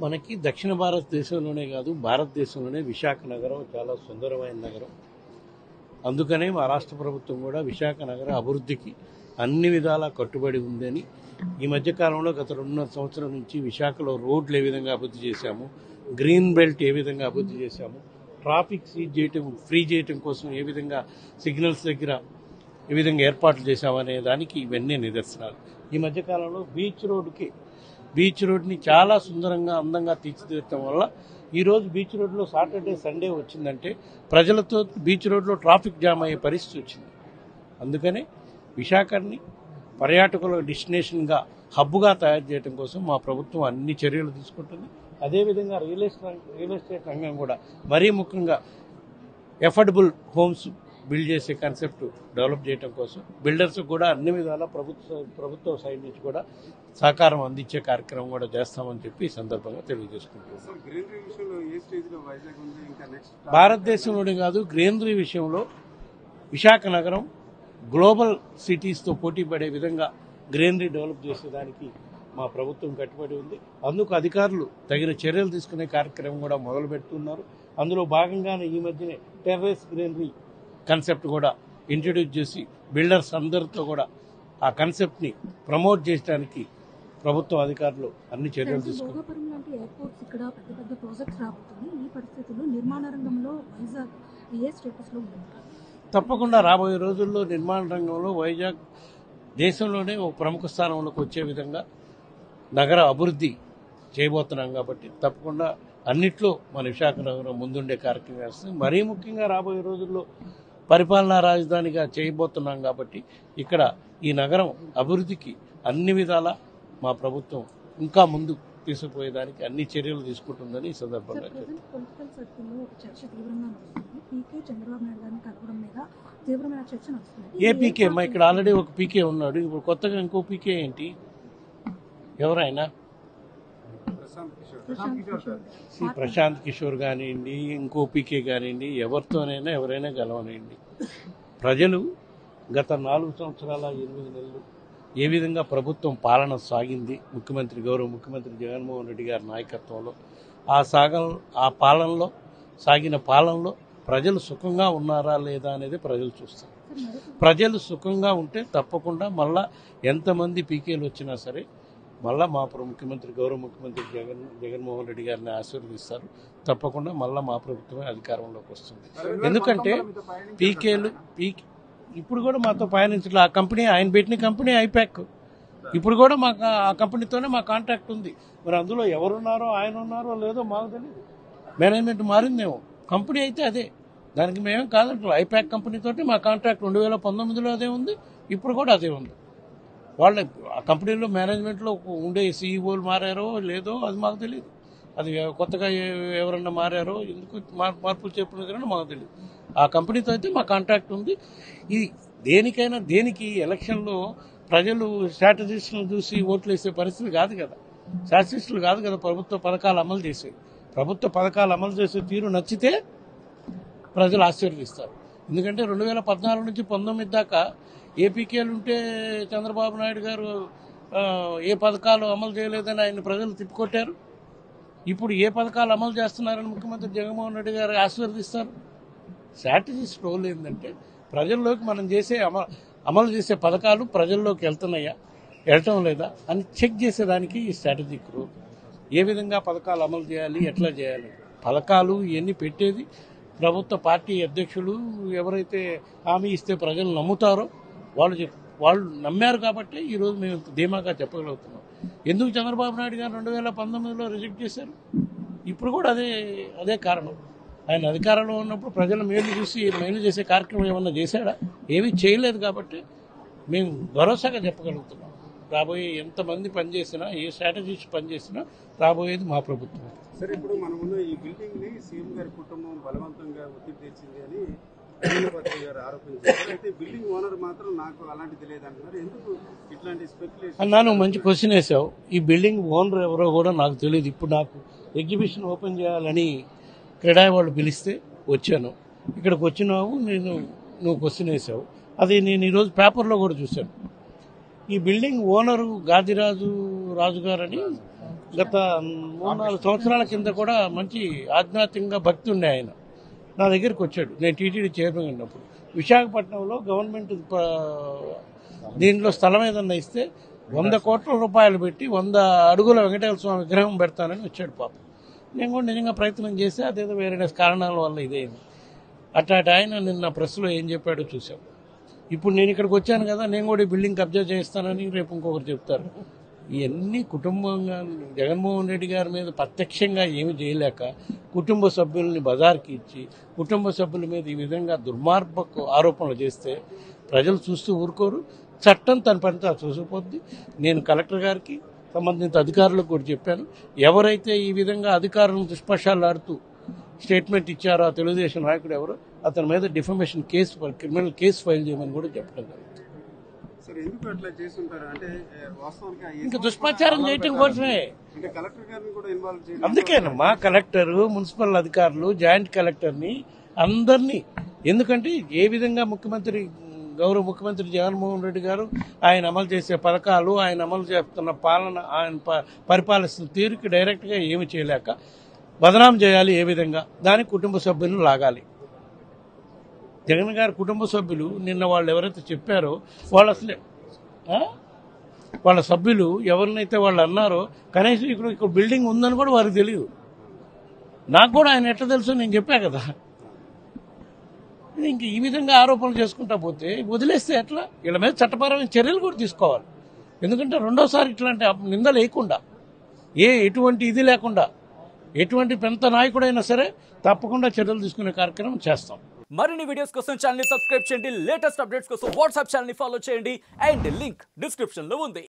మనకి దక్షిణ భారతదేశంలోనే కాదు భారతదేశంలోనే విశాఖ నగరం చాలా సుందరమైన నగరం అందుకనే మా రాష్ట్ర ప్రభుత్వం కూడా విశాఖ నగర అభివృద్ధికి అన్ని విధాలా కట్టుబడి ఉందని ఈ మధ్యకాలంలో గత రెండున్నర సంవత్సరం నుంచి విశాఖలో రోడ్లు ఏ విధంగా అభివృద్ధి చేశాము గ్రీన్ బెల్ట్ ఏ విధంగా అభివృద్ధి చేశాము ట్రాఫిక్ సీజ్ చేయటం ఫ్రీ చేయటం కోసం ఏ విధంగా సిగ్నల్స్ దగ్గర ఏ విధంగా ఏర్పాట్లు చేశామనే దానికి ఇవన్నీ నిదర్శనాలు ఈ మధ్యకాలంలో బీచ్ రోడ్డుకి బీచ్ రోడ్ని చాలా సుందరంగా అందంగా తీర్చిదిద్దటం వల్ల ఈరోజు బీచ్ రోడ్లో సాటర్డే సండే వచ్చిందంటే ప్రజలతో బీచ్ రోడ్లో ట్రాఫిక్ జామ్ అయ్యే పరిస్థితి వచ్చింది అందుకనే విశాఖని పర్యాటకుల డెస్టినేషన్గా హబ్గా తయారు చేయడం కోసం మా ప్రభుత్వం అన్ని చర్యలు తీసుకుంటుంది అదేవిధంగా రియల్ ఎస్టేట్ రియల్ ఎస్టేట్ రంగం కూడా మరీ ముఖ్యంగా ఎఫర్డబుల్ హోమ్స్ బిల్డ్ చేసే కాన్సెప్ట్ డెవలప్ చేయడం కోసం బిల్డర్స్ కూడా అన్ని విధాలా ప్రభుత్వ ప్రభుత్వ సైడ్ నుంచి కూడా సహకారం అందించే కార్యక్రమం కూడా చేస్తామని చెప్పి ఈ సందర్భంగా తెలియజేసుకుంటున్నాం సార్ గ్రీనరీ విషయంలో ఏ స్టేజ్ లో వైజాగ్ ఉంది ఇంకా నెక్స్ట్ భారతదేశంలోనే కాదు గ్రీనరీ విషయంలో విశాఖ నగరం గ్లోబల్ సిటీస్తో పోటీ పడే విధంగా గ్రీనరీ డెవలప్ చేసేదానికి మా ప్రభుత్వం కట్టుబడి ఉంది అందుకు అధికారులు తగిన చర్యలు తీసుకునే కార్యక్రమం కూడా మొదలు పెడుతున్నారు అందులో భాగంగానే ఈ మధ్యనే టెర్రస్ గ్రీనరీ కాన్సెప్ట్ కూడా ఇంట్రడ్యూస్ చేసి బిల్డర్స్ అందరితో కూడా ఆ కాన్సెప్ట్ని ప్రమోట్ చేయడానికి ప్రభుత్వ అధికారులు అన్ని చర్యలు తీసుకున్నారు భోగాపురం లాంటి ఎయిర్పోర్ట్స్ ఇక్కడ పెద్ద పెద్ద ప్రాజెక్ట్స్ రాబోతున్నాయి ఈ పరిస్థితుల్లో నిర్మాణ రంగంలో వైజాగ్ ఏ స్టేటస్ లో ఉంది తప్పకుండా రాబోయే రోజుల్లో నిర్మాణ రంగంలో వైజాగ్ దేశంలోనే ఒక ప్రముఖ స్థానంలోకి వచ్చే విధంగా నగర అభివృద్ధి చేయబోతున్నాం కాబట్టి తప్పకుండా అన్నిట్లో మన విశాఖ నగరం ముందుండే కార్యక్రమం చేస్తుంది మరీ ముఖ్యంగా రాబోయే రోజుల్లో పరిపాలనా రాజధానిగా చేయబోతున్నాం కాబట్టి ఇక్కడ ఈ నగరం అభివృద్ధికి అన్ని విధాల మా ప్రభుత్వం ఇంకా ముందు తీసుకుపోయేదానికి అన్ని చర్యలు తీసుకుంటుందని ఈ సార్ సందర్భంగా చెప్తున్నాను. ప్రజెంట్ పొలిటికల్ సర్కిల్లో ఒక చర్చ తీవ్రంగా నడుస్తుంది పీకే చంద్రబాబు నాయుడు గారిని కలవడం మీద తీవ్రమైన చర్చ నడుస్తుంది ఏ పీకే మా ఇక్కడ ఆల్రెడీ ఒక పీకే ఉన్నాడు ఇప్పుడు కొత్తగా ఇంకో పీకే ఏంటి ఎవరైనా ప్రశాంత్ కిషోర్ ప్రశాంత్ కిషోర్ శ్రీ ప్రశాంత్ కిషోర్ కానివ్వండి ఇంకో పీకే కానివ్వండి ఎవరితోనైనా ఎవరైనా గెలవనివ్వండి ప్రజలు గత నాలుగు సంవత్సరాల ఎనిమిది నెలలు ఏ విధంగా ప్రభుత్వం పాలన సాగింది ముఖ్యమంత్రి గౌరవ ముఖ్యమంత్రి జగన్మోహన్ రెడ్డి గారి నాయకత్వంలో ఆ సాగ ఆ పాలనలో సాగిన పాలనలో ప్రజలు సుఖంగా ఉన్నారా లేదా అనేది ప్రజలు చూస్తారు సార్ మరొక ప్రజలు సుఖంగా ఉంటే తప్పకుండా మళ్ళా ఎంతమంది పీకేలు వచ్చినా సరే మళ్ళా మా ప్ర- ముఖ్యమంత్రి గౌరవ ముఖ్యమంత్రి జగన్ జగన్మోహన్ రెడ్డి గారిని ఆశీర్వదిస్తారు తప్పకుండా మళ్ళా మా ప్రభుత్వమే అధికారంలోకి వస్తుంది ఎందుకంటే పీకేలు పీక్ ఇప్పుడు కూడా మాతో పయనించలే ఆ కంపెనీ ఆయన పెట్టిన కంపెనీ ఐపాక్ ఇప్పుడు కూడా మాకు ఆ కంపెనీతోనే మా కాంటాక్ట్ ఉంది మరి అందులో ఎవరున్నారో ఆయన ఉన్నారో లేదో మాకు తెలియదు మేనేజ్మెంట్ మారిందేమో కంపెనీ అయితే అదే దానికి మేమేం కాదంటాం ఐపాక్ కంపెనీతోటి మా కాంట్రాక్ట్ రెండు వేల పంతొమ్మిదిలో అదే ఉంది ఇప్పుడు కూడా అదే ఉంది వాళ్ళ ఆ కంపెనీలో మేనేజ్మెంట్లో ఉండే సీఈఓలు మారారో లేదో అది మాకు తెలియదు అది కొత్తగా ఎ- ఎవరన్నా మారారో ఎందుకు మార్- మార్పులు చెప్పిన మాకు తెలియదు ఆ కంపెనీతో అయితే మా కాంట్రాక్ట్ ఉంది ఇది దేనికైనా దేనికి ఎలక్షన్లో ప్రజలు స్ట్రాటజిస్టులను చూసి ఓట్లు వేసే పరిస్థితి కాదు కదా స్ట్రాటజిస్టులు కాదు కదా ప్రభుత్వ పథకాలు అమలు చేసేది ప్రభుత్వ పథకాలు అమలు చేసే తీరు నచ్చితే ప్రజలు ఆశీర్వదిస్తారు ఎందుకంటే రెండు వేల పద్నాలుగు నుంచి పంతొమ్మిది దాకా ఏపీకేలు ఉంటే చంద్రబాబు నాయుడు గారు ఆ, ఏ పథకాలు అమలు చేయలేదని ఆయన ప్రజలు తిప్పికొట్టారు ఇప్పుడు ఏ పథకాలు అమలు చేస్తున్నారని ముఖ్యమంత్రి జగన్మోహన్ రెడ్డి గారు ఆశీర్వదిస్తారు స్ట్రాటజిస్ట్ రోల్ ఏంటంటే ప్రజల్లోకి మనం చేసే అమలు అమలు చేసే పథకాలు ప్రజల్లోకి వెళ్తున్నాయా వెళ్ళటం లేదా అని చెక్ చేసేదానికి ఈ స్ట్రాటజిక్ రోల్ ఏ విధంగా పథకాలు అమలు చేయాలి ఎట్లా చేయాలి పథకాలు ఇవన్నీ పెట్టేది ప్రభుత్వ పార్టీ అధ్యక్షులు ఎవరైతే హామీ ఇస్తే ప్రజలు నమ్ముతారో వాళ్ళు చెప్ వాళ్ళు నమ్మారు కాబట్టి ఈరోజు మేము ఇంత ధీమాగా చెప్పగలుగుతున్నాం ఎందుకు చంద్రబాబు నాయుడు గారు రెండు వేల పంతొమ్మిదిలో రిజెక్ట్ చేశారు ఇప్పుడు కూడా అదే అదే కారణం ఆయన అధికారంలో ఉన్నప్పుడు ప్రజల మేలు చూసి మేలు చేసే కార్యక్రమం ఏమన్నా చేశాడా ఏమీ చేయలేదు కాబట్టి మేము భరోసాగా చెప్పగలుగుతున్నాం రాబోయే ఎంతమంది పనిచేసినా ఏ స్ట్రాటజీస్ పనిచేసినా రాబోయేది మా ప్రభుత్వం సరే ఇప్పుడు మనం ఉన్న ఈ బిల్డింగ్ ని సీఎం గారి కుటుంబం బలవంతంగా ఒత్తిడి తెచ్చింది అని కృష్ణపతి గారు ఆరోపించారు అయితే బిల్డింగ్ ఓనర్ మాత్రం నాకు అలాంటి తెలియదు అంటున్నారు ఎందుకు ఇట్లాంటి స్పెక్యులేషన్ అన్నా నువ్వు మంచి క్వశ్చన్ వేసావు ఈ బిల్డింగ్ ఓనర్ ఎవరో కూడా నాకు తెలియదు ఇప్పుడు నాకు ఎగ్జిబిషన్ ఓపెన్ చేయాలని క్రీడా వాళ్ళు పిలిస్తే వచ్చాను ఇక్కడికి వచ్చినావు నేను నువ్వు క్వశ్చన్ వేసావు అది నేను ఈరోజు పేపర్లో కూడా చూశాను ఈ బిల్డింగ్ ఓనరు గాదిరాజు రాజు గారని గత మూడు నాలుగు సంవత్సరాల కింద కూడా మంచి ఆధ్యాత్మికంగా భక్తి ఉండే ఆయన నా దగ్గరికి వచ్చాడు నేను టీటీడీ చైర్మన్ ఉన్నప్పుడు విశాఖపట్నంలో గవర్నమెంట్ ప- దీంట్లో స్థలం ఏదన్నా ఇస్తే వంద కోట్ల రూపాయలు పెట్టి వంద అడుగుల వెంకటేశ్వర స్వామి విగ్రహం పెడతానని వచ్చాడు పాపం నేను కూడా నిజంగా ప్రయత్నం చేస్తే అదేదో వేరే కారణాల వల్ల ఇదేంది అట్లాంటి ఆయన నిన్న ప్రెస్లో ఏం చెప్పాడో చూసాం ఇప్పుడు నేను ఇక్కడికి వచ్చాను కదా నేను కూడా ఈ బిల్డింగ్ కబ్జా చేస్తానని రేపు ఇంకొకరు చెప్తారు ఇవన్నీ కుటుంబంగా జగన్మోహన్ రెడ్డి గారి మీద ప్రత్యక్షంగా ఏమి చేయలేక కుటుంబ సభ్యుల్ని బజార్కి ఇచ్చి కుటుంబ సభ్యుల మీద ఈ విధంగా దుర్మార్గపు ఆరోపణలు చేస్తే ప్రజలు చూస్తూ ఊరుకోరు చట్టం తన పని తాను చూసిపోద్ది నేను కలెక్టర్ గారికి సంబంధిత అధికారులకు కూడా చెప్పాను ఎవరైతే ఈ విధంగా అధికారులను దుష్పశాలాడుతూ స్టేట్మెంట్ ఇచ్చారో ఆ తెలుగుదేశం నాయకుడు ఎవరు అతని మీద defamation case criminal case file చేయమని కూడా చెప్పడం జరిగింది సార్ ఎందుకు అట్లా చేస్తుంటారు అంటే ఏ, వాస్తవానికి ఆ ఇంకా యశ్వంత్ దుష్ప్రచారం కూడా చేయటం అమలు కోసమే అంటే కలెక్టర్ గారిని కూడా ఇన్వాల్వ్ చేయడం అందుకేనమ్మా కలెక్టర్ మున్సిపల్ అధికారులు జాయింట్ కలెక్టర్ని అందరినీ ఎందుకంటే ఏ విధంగా ముఖ్యమంత్రి గౌరవ ముఖ్యమంత్రి జగన్మోహన్ రెడ్డి గారు ఆయన అమలు చేసే పథకాలు ఆయన అమలు చేస్తున్న పాలన ఆయన ప- పరిపాలిస్తున్న తీరుకి డైరెక్ట్గా ఏమి చేయలేక బదనాం చేయాలి ఏ విధంగా దానికి కుటుంబ సభ్యులను లాగాలి జగన్ గారి కుటుంబ సభ్యులు నిన్న వాళ్ళు ఎవరైతే చెప్పారో వాళ్ళు అసలే ఆ? వాళ్ళ సభ్యులు ఎవరినైతే వాళ్ళు అన్నారో కనీసం ఇక్కడ ఇక్కడ బిల్డింగ్ ఉందని కూడా వారికి తెలియదు నాకు కూడా ఆయన ఎట్లా తెలుసు నేను చెప్పా కదా ఇంక ఈ విధంగా ఆరోపణలు చేసుకుంటా పోతే వదిలేస్తే ఎట్లా వీళ్ళ మీద చట్టపరమైన చర్యలు కూడా తీసుకోవాలి ఎందుకంటే రెండోసారి ఇట్లాంటి అప్- నింద లేకుండా ఏ ఎటువంటి ఇది లేకుండా ఎటువంటి పెద్ద నాయకుడైనా సరే తప్పకుండా చర్యలు తీసుకునే కార్యక్రమం చేస్తాం మరిన్ని వీడియోస్ కోసం ఛానల్ సబ్స్క్రైబ్ చేయండి లేటెస్ట్ అప్డేట్స్ కోసం వాట్సాప్ ఛానల్ ఫాలో చేయండి అండ్ లింక్ డిస్క్రిప్షన్ లో ఉంది